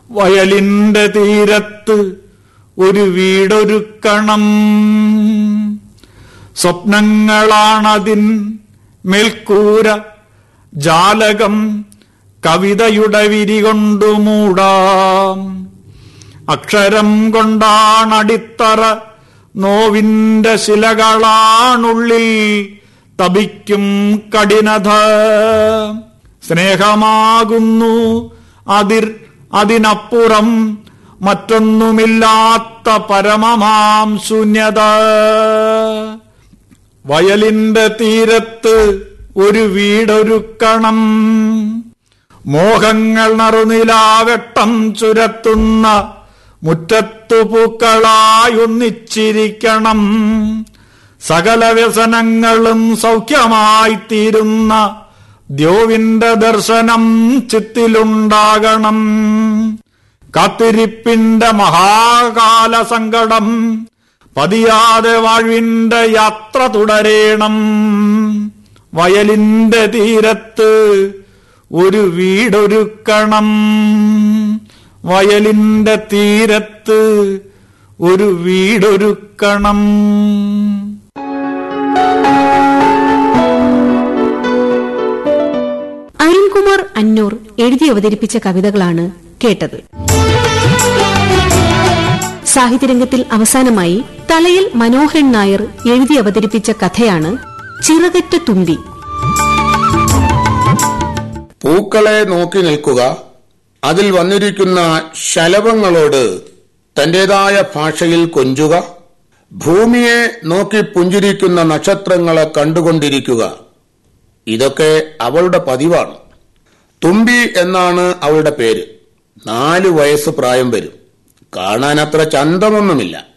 വയലിന്റെ തീരത്ത് ഒരു വീടൊരുക്കണം സ്വപ്നങ്ങളാണതിൻ മേൽക്കൂര ജാലകം കവിതയുടെ വിരി കൊണ്ടു മൂടാം അക്ഷരം കൊണ്ടാണടിത്തറ നോവിന്റെ ശിലകളാണുള്ളിൽ തപിക്കും കഠിനത സ്നേഹമാകുന്നു അതിർ അതിനപ്പുറം മറ്റൊന്നുമില്ലാത്ത പരമമാം ശൂന്യത വയലിന്റെ തീരത്ത് ഒരു വീടൊരുക്കണം മോഹങ്ങൾ നറുനിലാവെട്ടം ചുരത്തുന്ന മുറ്റത്തു പൂക്കളായൊന്നിച്ചിരിക്കണം സകല വ്യസനങ്ങളും സൗഖ്യമായി തീരുന്ന ദ്യോവിന്റെ ദർശനം ചിത്തിലുണ്ടാകണം കാത്തിരിപ്പിന്റെ മഹാകാല സങ്കടം പതിയാതെ വാഴ്വിന്റെ യാത്ര തുടരേണം വയലിന്റെ തീരത്ത് ഒരു വീടൊരുക്കണം വയലിന്റെ തീരത്ത് ഒരു വീടൊരുക്കണം അരുൺകുമാർ അന്നൂർ എഴുതി അവതരിപ്പിച്ച കവിതകളാണ് കേട്ടത് സാഹിത്യരംഗത്തിൽ അവസാനമായി തലയിൽ മനോഹരൻ നായർ എഴുതി അവതരിപ്പിച്ച കഥയാണ് ചിറകറ്റ തുമ്പി പൂക്കളെ നോക്കി നിൽക്കുക അതിൽ വന്നിരിക്കുന്ന ശലഭങ്ങളോട് തന്റേതായ ഭാഷയിൽ കൊഞ്ചുക ഭൂമിയെ നോക്കി പുഞ്ചിരിക്കുന്ന നക്ഷത്രങ്ങളെ കണ്ടുകൊണ്ടിരിക്കുക ഇതൊക്കെ അവളുടെ പതിവാണ് തുമ്പി എന്നാണ് അവളുടെ പേര് നാല് വയസ്സ് പ്രായം വരും കാണാൻ അത്ര ചന്തമൊന്നുമില്ല